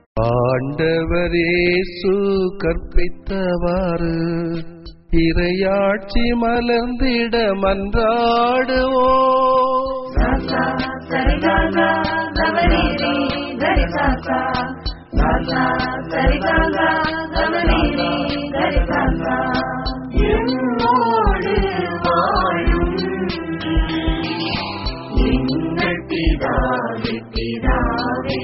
ஆண்டவர் இயேசு கற்பித்தவாறு இறையாட்சி மலர்ந்திட மன்றாடுவோ சாசா சரிகாசா கவனீரி கரிசாசா சாசா சரிகாசா கவனீரி கரிசாசா என்னோடு வாழும் எங்கள் பிதாவே பிதாவே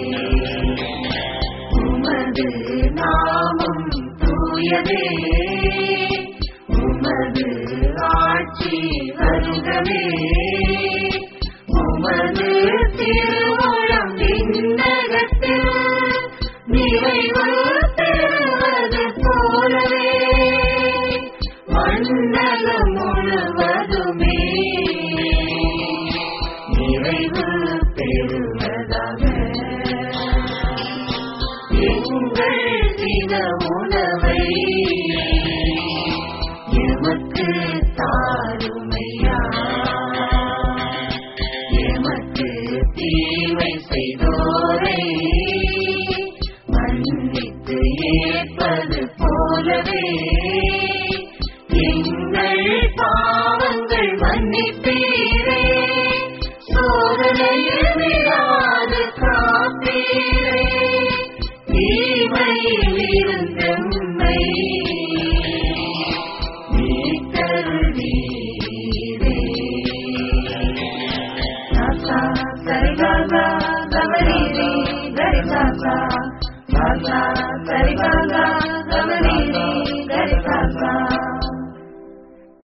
உமது நாமம் தூயதே உமது ஆட்சி வருகவே உமது திருவுளம் விண்ணகத்தில் நிறைவு பெறுவது போலவே மண்டலம் முழுவதுமே நிறைவு பெறுவதாக எங்கள் தின உணவை எமக்கு தாருமையா எமக்கு தீமை செய்தோரை